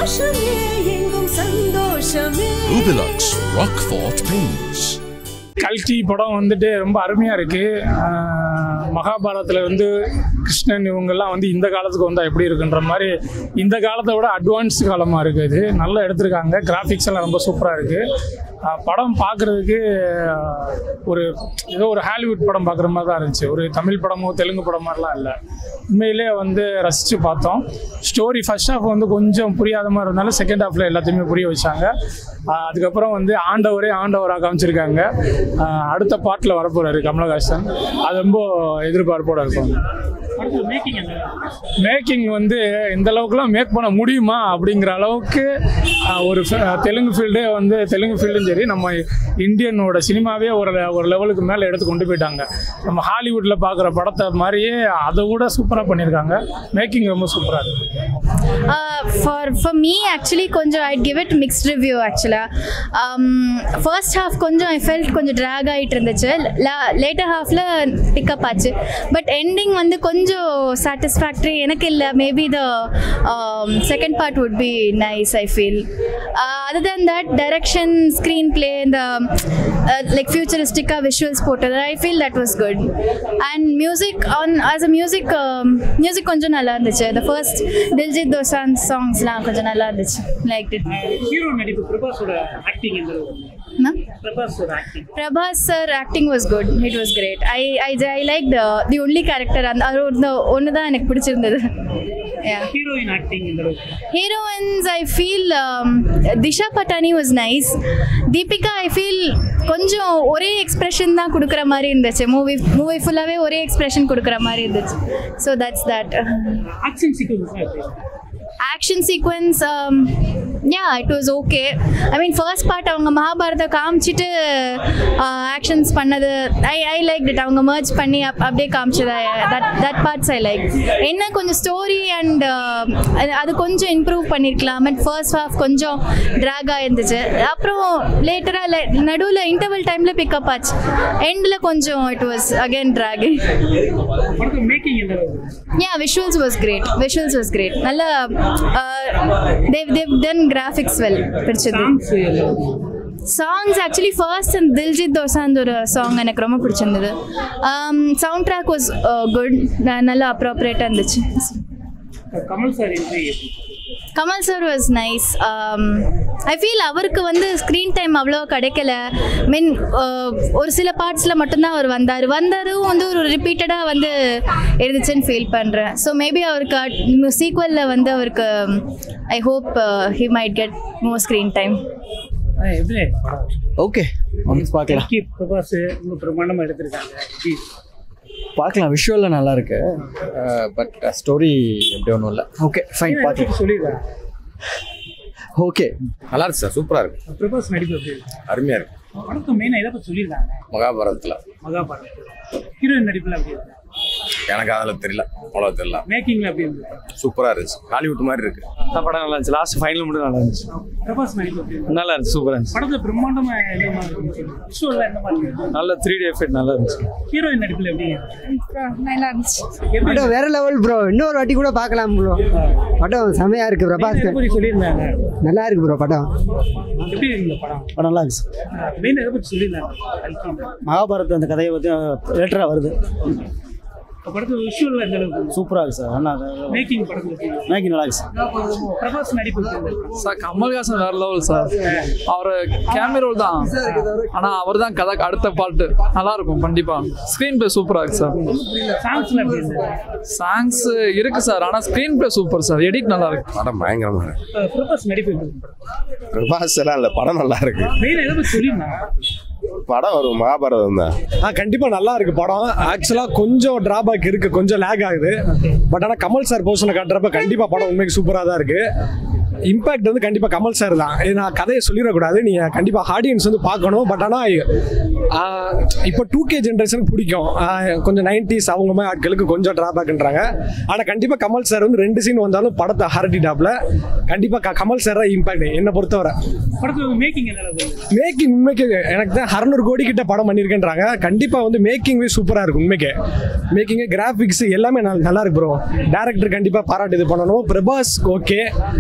சந்தோஷமே எங்கும் சந்தோஷமே Rubilux Rockfort Paints. கல்கி படம் வந்துட்டு ரொம்ப அருமையாக இருக்குது மகாபாரதத்தில் வந்து கிருஷ்ணன் இவங்கெல்லாம் வந்து இந்த காலத்துக்கு வந்தால் எப்படி இருக்குன்ற மாதிரி இந்த காலத்தை விட அட்வான்ஸ் காலமாக இருக்குது இது நல்லா எடுத்திருக்காங்க கிராஃபிக்ஸ் எல்லாம் ரொம்ப சூப்பராக இருக்குது படம் பார்க்குறதுக்கு ஒரு ஏதோ ஒரு ஹாலிவுட் படம் பார்க்குற மாதிரி தான் இருந்துச்சு ஒரு தமிழ் படமோ தெலுங்கு படம் மாதிரிலாம் இல்லை உண்மையிலே வந்து ரசித்து பார்த்தோம் ஸ்டோரி ஃபர்ஸ்ட் ஹாஃப் வந்து கொஞ்சம் புரியாத மாதிரி இருந்தாலும் செகண்ட் ஹாஃபில் எல்லாத்தையுமே புரிய வச்சாங்க ஆஹ் அதுக்கப்புறம் வந்து ஆண்டவரே ஆண்டவராக காமிச்சிருக்காங்க ஆஹ் அடுத்த பாட்டில் வரப்போறாரு கமலஹாசன் அது ரொம்ப எதிர்பார்ப்போட இருக்கும் மேக்கிங் வந்து இந்த அளவுக்குலாம் மேக் பண்ண முடியுமா அப்படிங்கிற அளவுக்கு ஆஹ் ஒரு ஃப- தெலுங்கு ஃபீல்டே வந்து தெலுங்கு ஃபீல்டும் சரி நம்ம இந்தியனோட சினிமாவே ஒரு le- ஒரு லெவலுக்கு மேலே எடுத்து கொண்டு போயிட்டாங்க நம்ம ஹாலிவுட்டில் பார்க்குற படத்தை மாதிரியே அதை விட சூப்பராக பண்ணியிருக்காங்க மேக்கிங் ரொம்ப சூப்பராக இருக்குது ஃபார் ஃபார் மீ ஆக்சுவலி கொஞ்சம் I give it mixed review ஆக்சுவலாக ஃபர்ஸ்ட் ஹாஃப் கொஞ்சம் ஐ ஃபெல்ட் கொஞ்சம் ட்ராக் ஆகிட்டு இருந்துச்சு லேட்டர் ஹாஃபில் பிக்கப் ஆச்சு பட் எண்டிங் வந்து கொஞ்சம் சாட்டிஸ்ஃபேக்டரி எனக்கு இல்லை maybe the second part would be nice I feel other than that direction screenplay இந்த லைக் ஃபியூச்சரிஸ்டிக்காக விஷுவல்ஸ் போட்டது I feel that was good and music on as a music music கொஞ்சம் நல்லா இருந்துச்சு த ஃபர்ஸ்ட் தில்ஜித் தோசான் சாங்ஸ்லாம் கொஞ்சம் நல்லா இருந்துச்சு லைக் இட் ஹீரோ நடிப்பு பிரபாஸோட ஆக்டிங் எந்த அளவுக்கு பிரபாஸோட acting Prabhas sir acting was good it was great I I I like the the only character அந்த அது ஒரு ஒன்று தான் எனக்கு பிடிச்சிருந்தது ஹீரோயின் ஆக்டிங் எந்த அளவுக்கு heroines I feel Disha Patani was nice Deepika I feel கொஞ்சம் ஒரே எக்ஸ்பிரஷன் தான் கொடுக்குற மாதிரி இருந்துச்சு மூவி மூவி ஃபுல்லாகவே ஒரே எக்ஸ்பிரஷன் கொடுக்குற மாதிரி இருந்துச்சு so that's that action sequence action sequence yeah it was okay I mean first part அவங்க மகாபாரதம் காமிச்சிட்டு ஆக்ஷன்ஸ் பண்ணது ஐ ஐ லைக் இட் அவங்க மர்ஜ் பண்ணி அப் அப்படியே காமிச்சது that that parts I like என்ன கொஞ்சம் ஸ்டோரி அண்ட் அது கொஞ்சம் இம்ப்ரூவ் பண்ணியிருக்கலாம் பட் ஃபர்ஸ்ட் ஹாஃப் கொஞ்சம் ட்ராகாக இருந்துச்சு அப்புறம் லேட்டராக நடுவில் இன்டர்வல் டைமில் பிக்கப் ஆச்சு எண்டில் கொஞ்சம் இட் வாஸ் அகைன் ட்ராகிங் படத்து மேக்கிங் எந்த அளவுக்கு yeah visuals was great visuals was great நல்ல they've they've done graphics well பிடிச்சது சாங்ஸ் எந்த அளவுக்கு சாங்ஸ் ஆக்சுவலி ஃபர்ஸ்ட் அந்த தில்ஜித் தோசாந்த ஒரு சாங் எனக்கு ரொம்ப பிடிச்சிருந்தது சவுண்ட் ட்ராக் வாஸ் குட் நல்லா அப்ராப்ரியேட்டாக இருந்துச்சு Kamal sir entry Kamal sir was nice I feel அவருக்கு வந்து ஸ்க்ரீன் டைம் அவ்வளோ கிடைக்கல மீன் ஒரு சில பார்ட்ஸில் மட்டும்தான் அவர் வந்தார் வந்தாரும் வந்து ஒரு ரிப்பீட்டடாக வந்து இருந்துச்சுன்னு ஃபீல் பண்ணுறேன் ஸோ மேபி அவருக்கு சீக்வலில் வந்து அவருக்கு I hope he might get more screen time எப்படி படம் ஓகே ஒன்ஸ் பார்க்கலாம் கல்கி பிரபாஸ் இன்னும் பிரமாண்டமாக எடுத்திருக்காங்க எப்படி? பார்க்கலாம் விஷுவலில் நல்லா இருக்கு பட் ஸ்டோரி எப்படி ஒன்றும் இல்லை ஓகே ஃபைன் ஏன் பார்க்கலாம் சொல்லிடுறேன் ஓகே நல்லா இருக்கு சார் சூப்பரா இருக்கு பிரபாஸ் நடிப்பு எப்படி இருக்கு அருமையா இருக்கு படத்தை மெயினாக எதை பற்றி சொல்லியிருக்காங்க மகாபாரதத்துல மகாபாரதம் ஹீரோயின் நடிப்பில் எப்படி இருக்கு எனக்கு அதில் தெரியல அவ்வளோ தெரியல மேக்கிங்கில் எப்படி இருக்கு சூப்பரா இருந்துச்சு ஹாலிவுட் மாதிரி இருக்கு படம் நல்லா இருந்துச்சு லாஸ்ட் ஃபைனல் மட்டும் நல்லா இருந்துச்சு பிரபாஸ் நடிப்பு எப்படி இருக்கு நல்லா இருந்துச்சு சூப்பராக இருந்துச்சு படத்துல பிரம்மாண்டமா எந்த மாதிரி இருக்கு விஷுவல்லாம் எந்த மாதிரி இருக்கு நல்ல த்ரீ டி எஃபெக்ட் நல்லா இருந்துச்சு ஹீரோயின் நடிப்புல எப்படி இருக்கு நல்லா இருந்துச்சு எப்படி படம் வேற லெவல் ப்ரோ இன்னொரு வாட்டி கூட பார்க்கலாம் ப்ரோ படம் செமையா இருக்கு பிரபாஸ் எதை பத்தி சொல்லியிருந்தாங்க நல்லா இருக்கு ப்ரோ படம் எப்படி இருக்கு இந்த படம் படம் நல்லா இருந்துச்சு மெயின் எதை பத்தி சொல்லியிருந்தாங்க கல்கி. மகாபாரத் அந்த கதையை பற்றி லேட்டராக வருது இப்ப படத்துல விஷுவல் எந்த அளவுக்கு இருக்கு சூப்பராக இருக்கு சார் நல்லா மேக்கிங் படத்துல எப்படி இருக்கு? மேக்கிங் நல்லா இருக்கு சார் பிரபாஸ் நடிப்பு எப்படி இருக்கு? சார் கமல்ஹாசன் வேற லெவல் சார் அவர் கேமரோல் தான் ஆனா அவர் தான் கதை அடுத்த பாட்டு நல்லா இருக்கும் கண்டிப்பா ஸ்க்ரீன் பிளே சூப்பரா இருக்கு சார் சாங்ஸ்ல எப்படி இருக்கு சாங்ஸ் இருக்கு சார் ஆனா screen play super sir edit நல்லா இருக்கு படம் பயங்கரமா இருக்கு அஹ் பிரபாஸ் நடிப்பு எப்படி இருக்கு பிரபாஸ் எல்லாம் இல்லை படம் நல்லா இருக்கு மெயின் எதை பத்தி சொல்லியிருந்தாங்க படம் வரும் மகாபாரதம் தான் ஆ கண்டிப்பாக நல்லா இருக்கு படம் ஆக்சுவலாக கொஞ்சம் டிராபேக் இருக்கு கொஞ்சம் லேக் ஆகுது பட் ஆனால் கமல் சார் போர்ஷனை காட்டுறப்ப கண்டிப்பாக படம் உண்மைக்கு சூப்பராக தான் இருக்கு இம்பாக்ட் வந்து கண்டிப்பாக கமல் சார் தான் இது நான் கதையை சொல்லிடக்கூடாது நீங்கள் கண்டிப்பாக ஆடியன்ஸ் வந்து பார்க்கணும் பட் ஆனால் இப்போ டூ கே ஜென்ரேஷனுக்கு பிடிக்கும் ஆ, கொஞ்சம் நைன்டிஸ் அவங்க மாதிரி ஆட்களுக்கு கொஞ்சம் டிராபேக்ன்றாங்க ஆனால் கண்டிப்பாக கமல் சார் வந்து ரெண்டு சீன் வந்தாலும் படத்தை ஹரட்டிட்டாப்ல கண்டிப்பாக கமல் சார் தான் இம்பாக்ட் என்னை பொறுத்தவரை படத்துல மேக்கிங் எந்த அளவுக்கு இருக்கு மேக்கிங் உண்மைக்கு எனக்கு தான் அறநூறு கோடி கிட்ட படம் பண்ணியிருக்கேன்றாங்க கண்டிப்பாக வந்து மேக்கிங்வே சூப்பராக இருக்கும் உண்மைக்கு மேக்கிங்கு கிராஃபிக்ஸ் எல்லாமே நல்லா நல்லா இருக்கு ப்ரோ டேரக்டர் கண்டிப்பாக பாராட்டு இது பண்ணணும் பிரபாஸ் ஓகே அமிதாப் பச்சன்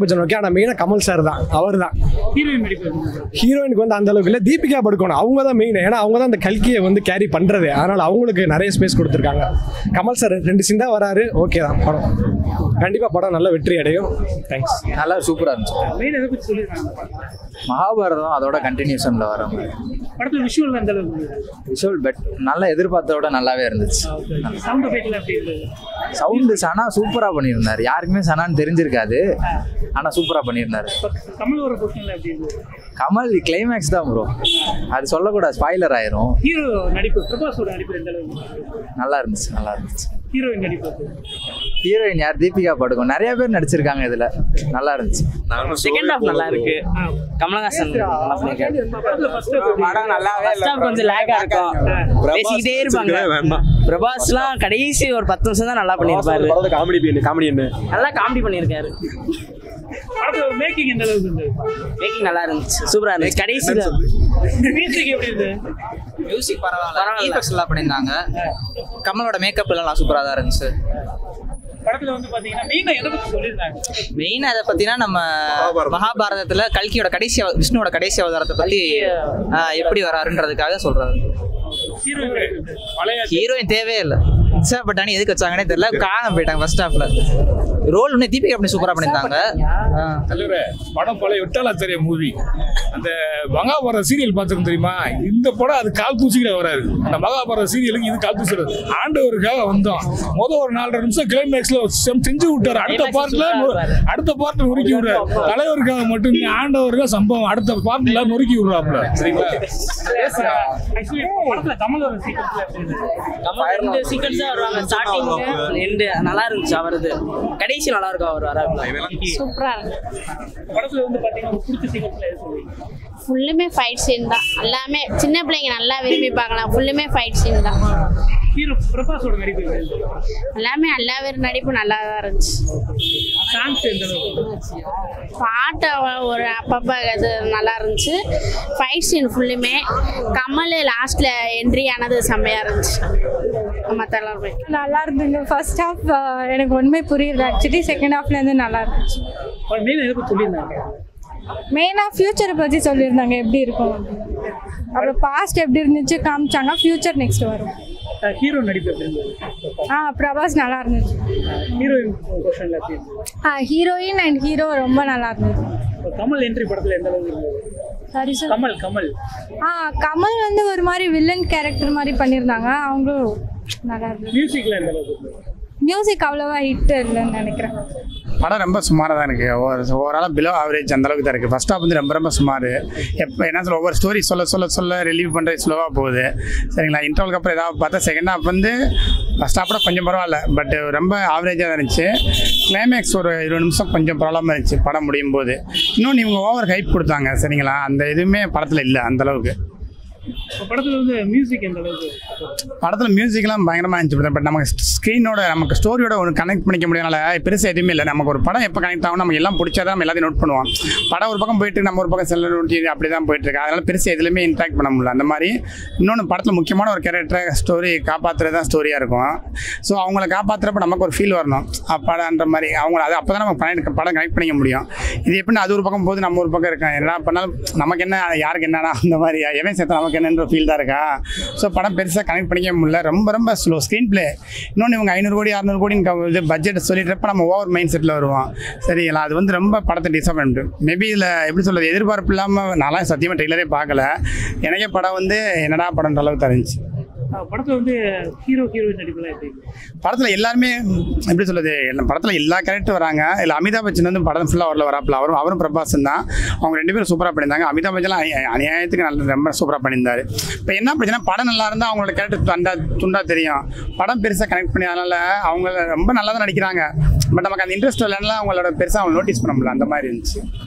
பச்சன் ஓகே ஆனால் மெயினாக கமல் சார் தான் அவர் தான் ஹீரோயின் நடிப்பு எப்படி இருந்தது? ஹீரோயினுக்கு வந்து அந்த அளவுக்கு இல்லை தீபிகா படுக்கணும் அவங்க தான் மெயின் ஏன்னா அவங்க தான் அந்த கல்கியை வந்து கேரி பண்ணுறது அதனால் அவங்களுக்கு நிறைய ஸ்பேஸ் கொடுத்துருக்காங்க கமல் சார் ரெண்டு சீன் தான் வராரு ஓகே தான் படம் கண்டிப்பாக படம் நல்ல வெற்றி அடையும் தேங்க்ஸ் நல்லா சூப்பராக இருந்துச்சு மெயின் எதை பத்தி சொல்லியிருக்காங்க மகாபாரதம் அதோட கண்டினியூஷனில் வர மாதிரி படத்துல விஷுவல் அந்த அளவுக்கு விஷுவல் பெட் நல்லா எதிர்பார்த்ததோட நல்லாவே இருந்துச்சு சவுண்ட் எஃபெக்ட்ல எப்படி இருந்தது சவுண்டு சனா சூப்பராக பண்ணியிருந்தார் யாருக்குமே சனான்னு தெரிஞ்சிருக்காது ஆனால் சூப்பராக பண்ணியிருந்தாரு கமல் ஒரு பொசிஷன்ல எப்படி இருந்தது கமல் கிளைமேக்ஸ் தான் ப்ரோ அது சொல்லக்கூடாது ஸ்பாய்லர் ஆயிரும் ஹீரோ நடிப்பு பிரபாஸோட நடிப்பு எந்த அளவுக்கு நல்லா இருந்துச்சு நல்லா இருந்துச்சு ஹீரோயின் நடிப்பு ஹீரோயின் யார் தீபிகா படுக்கும் நிறைய பேர் நடிச்சிருக்காங்க இதுல நல்லா இருந்துச்சு செகண்ட் ஹாஃப் நல்லா இருக்கு கமலஹாசன் நல்லா பண்ணிருக்காரு படத்துல ஃபர்ஸ்ட் படம் நல்லாவே ஃபர்ஸ்ட் ஹாஃப் கொஞ்சம் லேக்கா இருக்கும் பேசிக்கிட்டே இருப்பாங்க பிரபாஸ்லாம் கடைசி ஒரு பத்து நிமிஷம் தான் நல்லா பண்ணிருப்பாரு காமெடி காமெடி என்ன நல்லா காமெடி பண்ணிருக்காரு படத்துல மேக்கிங் எந்த அளவுக்கு இருந்தது மேக்கிங் நல்லா இருந்துச்சு சூப்பரா இருந்துச்சு கடைசி மியூசிக் எப்படி இருந்தது மியூசிக் பரவாயில்ல ஈஃபெக்ட்ஸ் எல்லாம் பண்ணியிருந்தாங்க கமலோட மேக்கப் எல்லாம் சூப்பராக தான் இருந்துச்சு படத்துல வந்து பாத்தீங்கன்னா மெயினா எதை பத்தி சொல்லியிருந்தாங்க மெயின் அதை பத்தினா நம்ம மகாபாரதத்துல கல்கியோட கடைசி அவ- விஷ்ணுவோட கடைசி அவதாரத்தை பத்தி ஆஹ், எப்படி வராருன்றதுக்காக சொல்றாரு ஹீரோயின் பழைய ஹீரோயின் தேவையே இல்லை சார் பட் ஆனால் எதுக்கு வச்சாங்கன்னே தெரியல காணாம போயிட்டாங்க ஃபர்ஸ்ட் ஹாஃப்ல ரோல் இன்னும் தீபிகா அப்படி சூப்பரா பண்ணியிருந்தாங்க தலைவரே படம் பழைய விட்டாலாச்சரிய மூவி அந்த மகாபாரத சீரியல் பார்த்துருக்கோம் தெரியுமா இந்த படம் அது கால் தூசிக்கிற வராது அந்த மகாபாரத சீரியலுக்கு இது கால் தூசிக்கிறது ஆண்டவருக்காக வந்தோம் முத ஒரு நாலரை நிமிஷம் கிளைமேக்ஸ்ல செஞ்சு விட்டாரு அடுத்த பார்ட்ல அடுத்த பார்ட்ல நொறுக்கி விடுறாரு தலைவருக்காக மட்டும் நீ ஆண்டவருக்காக சம்பவம் அடுத்த பார்ட்ல நொறுக்கி விடுறாப்ல சரிங்களா ஆக்சுவலி படத்துல கமலோட சீக்கிரத்துல எப்படி இருந்தது கமல் ரெண்டு சீக்வன்ஸ் தான் வருவாங்க ஸ்டார்டிங் ரெண்டு நல்லா இருந்துச்சு அவரது கடைசி நல்லா இருக்கும் அவர் வர சூப்பரா இருக்கு படத்துல வந்து பாத்தீங்கன்னா உங்களுக்கு பிடிச்ச சீக்கிரத்துல எது சொல்லுவீங்க ஃபுல்லுமே ஃபைட் சீன் தான் எல்லாமே சின்ன பிள்ளைங்க நல்லா விரும்பி பார்க்கலாம் ஃபுல்லுமே ஃபைட் சீன் தான் ஹீரோ பிரபாஸோட நடிப்பு எப்படி இருந்தது எல்லாமே எல்லா பேர் நடிப்பும் நல்லா தான் இருந்துச்சு சாங்ஸ் எந்த அளவுக்கு பாட்டு அவ- ஒரு அப்பப்போ இது நல்லா இருந்துச்சு ஃபைட் சீன் ஃபுல்லுமே கமல் லாஸ்ட்ல என்ட்ரி ஆனது செம்மையா இருந்துச்சு மற்ற எல்லாருமே நல்லா இருந்துங்க ஃபர்ஸ்ட் ஹாஃப் எனக்கு ஒன்றுமே புரியல ஆக்சுவலி செகண்ட் ஹாஃப்லேருந்து நல்லா இருந்துச்சு மெயின் எதை பத்தி சொல்லியிருந்தாங்க மெயினாக ஃப்யூச்சரை பற்றி சொல்லியிருந்தாங்க எப்படி இருக்கும் அப்படின்னு. அப்புறம் பாஸ்ட் எப்படி இருந்துச்சு காமிச்சாங்க ஃப்யூச்சர் நெக்ஸ்ட் வரும் ஹீரோ நடிப்பு எப்படி இருந்தது ஆ பிரபாஸ் நல்லா இருந்துச்சு ஹீரோயின் கொஸ்டின்ல எப்படி இருந்தது ஆ ஹீரோயின் அண்ட் ஹீரோ ரொம்ப நல்லா இருந்தது இப்ப கமல் என்ட்ரி படத்துல எந்த அளவுக்கு இருந்தது சாரி சார் கமல் கமல் ஆ கமல் வந்து ஒரு மாதிரி வில்லன் கேரக்டர் மாதிரி பண்ணியிருந்தாங்க அவங்களும் நல்லா இருந்தது மியூசிக்ல எந்த அளவுக்கு இருந்தது மியூசிக் அவ்வளோவா ஹிட் இல்லைன்னு நினைக்கிறேன் படம் ரொம்ப சுமாராக தான் இருக்குது ஒரு ஓவராலாக பிலோ ஆவரேஜ் அந்த அளவுக்கு தான் இருக்குது ஃபஸ்ட் ஹாஃப் வந்து ரொம்ப ரொம்ப சுமார் எப்போ என்ன சொல்ல ஒவ்வொரு ஸ்டோரி சொல்ல சொல்ல சொல்ல ரிலீவ் பண்ணுறது ஸ்லோவாக போகுது சரிங்களா இன்டர்வலுக்கு அப்புறம் ஏதாவது பார்த்தா செகண்ட் ஹாஃப் வந்து ஃபஸ்ட் ஹாஃபோட கொஞ்சம் பரவாயில்ல பட் ரொம்ப ஆவரேஜாக தான் இருந்துச்சு கிளைமேக்ஸ் ஒரு இருபது நிமிஷம் கொஞ்சம் ப்ராப்ளமாக இருந்துச்சு படம் முடியும் போது இன்னொன்று இவங்க ஓவர் ஹைப் கொடுத்தாங்க சரிங்களா அந்த எதுவுமே படத்தில் இல்லை அந்த அளவுக்கு இப்ப படத்துல வந்து மியூசிக் எந்த அளவுக்கு படத்தில் மியூசிக்லாம் பயங்கரமாக இருந்துச்சு பட் நமக்கு ஸ்க்ரீனோட நமக்கு ஸ்டோரியோட ஒன்று கனெக்ட் பண்ணிக்க முடியாதனால பெருசாக எதுவுமே இல்லை நமக்கு ஒரு படம் எப்போ கனெக்ட் ஆகும் நமக்கு எல்லாம் பிடிச்சா நம்ம எல்லாத்தையும் நோட் பண்ணுவோம் படம் ஒரு பக்கம் போயிட்டு நம்ம ஒரு பக்கம் செல்ல நோட்டி அப்படி தான் போயிட்டு இருக்கு அதனால பெருசாக எதுலையுமே இன்ட்ராக்ட் பண்ண முடியல அந்த மாதிரி இன்னொன்று படத்தில் முக்கியமான ஒரு கேரக்டரை ஸ்டோரி காப்பாற்றுறது தான் ஸ்டோரியாக இருக்கும் ஸோ அவங்கள காப்பாற்றுறப்ப நமக்கு ஒரு ஃபீல் வரணும் அப்பாடான்ற மாதிரி அவங்க அது அப்போ தான் நம்ம படம் படம் கனெக்ட் பண்ணிக்க முடியும் இது எப்படின்னா அது ஒரு பக்கம் போது நம்ம ஒரு பக்கம் இருக்கோம் என்ன பண்ணாலும் நமக்கு என்ன யாருக்கு என்னன்னா அந்த மாதிரி எவன் சேர்த்தா நமக்கு என்னன்ற ஃபீல் தான் இருக்கா ஸோ படம் பெருசாக கனெக்ட் பண்ணிக்க முடியல ரொம்ப ரொம்ப ஸ்லோ ஸ்க்ரீன் ப்ளே இன்னொன்று இவங்க ஐநூறு கோடி அறநூறு கோடி இது பட்ஜெட் சொல்லிட்டுறப்ப நம்ம ஓவர் மைண்ட் செட்டில் வருவோம் சரிங்களா அது வந்து ரொம்ப படத்தை டிசப்பாயின்ட் மேபி இதில் எப்படி சொல்கிறது எதிர்பார்ப்பு இல்லாமல் நான்லாம் சத்தியமாக ட்ரெய்லரே பார்க்கல எனக்கே படம் வந்து என்னடா படம்ன்ற அளவுக்கு தான் இருந்துச்சு அஹ் படத்துல வந்து ஹீரோ ஹீரோயின் நடிப்புலாம் எப்படி இருக்கு? படத்தில் எல்லாருமே எப்படி சொல்லுது எல்லா படத்தில் எல்லா கேரக்டர் வராங்க இல்லை அமிதாப் பச்சன் வந்து படம் ஃபுல்லாக வரல வராப்பில் அவரும் அவரும் பிரபாசன் தான் அவங்க ரெண்டு பேரும் சூப்பராக பண்ணியிருந்தாங்க அமிதாப் பச்சன்லாம் அநியா- அநியாயத்துக்கு நல்ல ரொம்ப சூப்பராக பண்ணியிருந்தாரு இப்போ என்ன பிரச்சனை படம் நல்லா இருந்தால் அவங்களோட கேரக்டர் துண்டா துண்டா தெரியும் படம் பெருசாக கனெக்ட் பண்ணி அதனால அவங்க ரொம்ப நல்லா தான் நடிக்கிறாங்க பட் நமக்கு அந்த இன்ட்ரெஸ்ட் இல்லைனால அவங்களோட பெருசாக அவங்க நோட்டீஸ் பண்ண முடியல அந்த மாதிரி இருந்துச்சு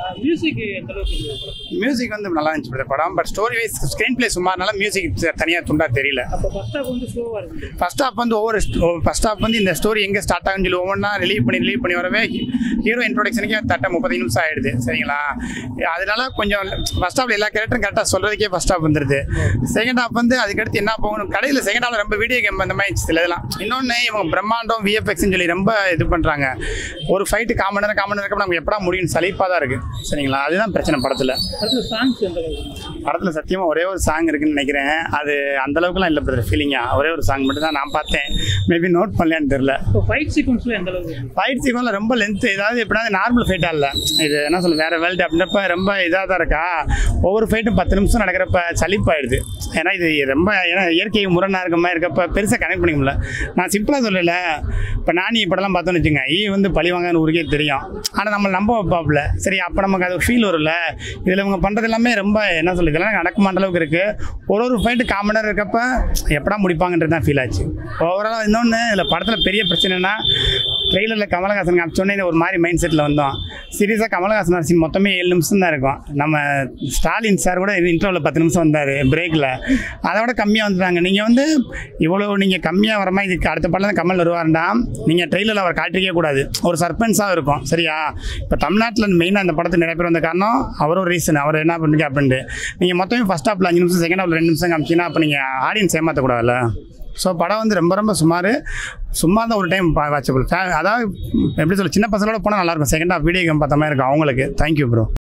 மியூசிக் எந்த அளவுக்கு இருந்தது படத்துல? மியூசிக் வந்து நல்லா இருந்துச்சு brother படம் but story wise screen play சுமார்னால மியூசிக் தனியாக துண்டா தெரியல அப்போ ஃபர்ஸ்ட் ஹாஃப் வந்து ஸ்லோவாக இருந்தது ஃபர்ஸ்ட் ஹாஃப் வந்து ஒவ்வொரு ஃபர்ஸ்ட் ஹாஃப் வந்து இந்த ஸ்டோரி எங்கே ஸ்டார்ட் ஆகுன்னு சொல்லி ஒவ்வொன்றா ரிலீவ் பண்ணி ரிலீவ் பண்ணி வரவே ஹீரோ இன்ட்ரோடக்ஷனுக்கே தட்ட முப்பது நிமிஷம் ஆயிடுது சரிங்களா அதனால கொஞ்சம் ஃபர்ஸ்ட் ஹாஃப்ல எல்லா கேரக்டரும் கரெக்டாக சொல்றதுக்கே ஃபர்ஸ்ட் ஹாஃப் வந்துருது செகண்ட் ஹாஃப் வந்து அதுக்கடுத்து என்ன போகணும் கடையில் செகண்ட் ஹாஃப்ல ரொம்ப வீடியோ கேம் அந்த மாதிரி சில இதெல்லாம் இன்னொன்று இவங்க பிரம்மாண்டம் விஎஃப்எக்ஸ்னு சொல்லி ரொம்ப இது பண்ணுறாங்க ஒரு ஃபைட்டு காமன் நேரம் காமன் நேரம் நமக்கு எப்படா முடியும் சலிப்பாக தான் இருக்குது சரிங்களா அதுதான் பிரச்சனை படத்தில் அடுத்து சாங்ஸ் எந்த அளவுக்கு இருந்தது? படத்தில் சத்தியமாக ஒரே ஒரு சாங் இருக்குன்னு நினைக்கிறேன் அது அந்த அளவுக்குலாம் இல்லை பிரதர் ஃபீலிங்காக ஒரே ஒரு சாங் மட்டும் தான் நான் பார்த்தேன் மேபி நோட் பண்ணலையான்னு தெரில இப்போ ஃபைட் சீக்வன்ஸ்ல எந்த அளவுக்கு இருந்தது? ஃபைட் சீக்வன்ல ரொம்ப லென்த் ஏதாவது எப்படின்னா நார்மல் ஃபைட்டாக இல்லை இது என்ன சொல்ல வேற வேர்ல்டு அப்படின்றப்ப ரொம்ப இதாக தான் இருக்கா ஒவ்வொரு ஃபைட்டும் பத்து நிமிஷம் நடக்கிறப்ப சலிப்பாயிடுது ஏன்னா இது ரொம்ப ஏன்னா இயற்கை முரணாக இருக்க மாதிரி இருக்கப்ப பெருசாக கனெக்ட் பண்ணிக்க முடியல நான் சிம்பிளாக சொல்லல இப்போ நானி இப்படெல்லாம் பார்த்தோன்னு வச்சுங்க ஈ வந்து பழி வாங்கன்னு ஊருக்கே தெரியும் ஆனால் நம்ம நம்ப வைப்பாப்புல சரி அப்போ நமக்கு அது ஃபீல் வரும்ல இதில் இவங்க பண்ணுறது எல்லாமே ரொம்ப என்ன சொல்ல இதெல்லாம் நடக்குமான்ற அளவுக்கு இருக்குது ஒரு ஒரு ஃபைட்டு காமனாக இருக்கப்ப எப்படா முடிப்பாங்கன்றது தான் ஃபீல் ஆச்சு ஓவராலாக இன்னொன்று இதில் படத்தில் பெரிய பிரச்சனைனா ட்ரெய்லரில் கமலஹாசன் காமிச்சோன்னே ஒரு மாதிரி மைண்ட் செட்டில் வந்தோம் சீரியஸாக கமலஹாசன் சீன் மொத்தமே ஏழு நிமிஷம் தான் இருக்கும் நம்ம ஸ்டாலின் சார் கூட இன்டர்வலில் பத்து நிமிஷம் வந்தார் பிரேக்கில் அதை விட கம்மியாக வந்துட்டாங்க நீங்கள் வந்து இவ்வளோ நீங்கள் கம்மியாக வர மாதிரி இதுக்கு அடுத்த படம் கமல் வருவார்னா நீங்கள் ட்ரெய்லரில் அவர் காட்டிக்கவே கூடாது ஒரு சர்பன்ஸாக இருக்கும் சரியா இப்போ தமிழ்நாட்டில் மெயினாக அந்த படத்துக்கு நிறைய பேர் வந்த காரணம் அவர் ஒரு ரீசன் அவர் என்ன பண்ணுங்க அப்படின்ட்டு நீங்கள் மொத்தமே ஃபஸ்ட் ஹாப்பில் அஞ்சு நிமிஷம் செகண்ட் ஹாப்பில் ரெண்டு நிமிஷம் காமிச்சிங்கன்னா அப்போ நீங்கள் ஆடியன்ஸ் ஏமாற்றக்கூடாதுல்ல ஸோ படம் வந்து ரொம்ப ரொம்ப சுமார் சும்மா தான் ஒரு டைம் வாட்சபிள் அதாவது எப்படி சொல்ல சின்ன பசங்களோட போனால் நல்லாயிருக்கும் செகண்ட் ஹாஃப் வீடியோ கேம் பார்த்த மாதிரி இருக்கும் அவங்களுக்கு தேங்க்யூ ப்ரோ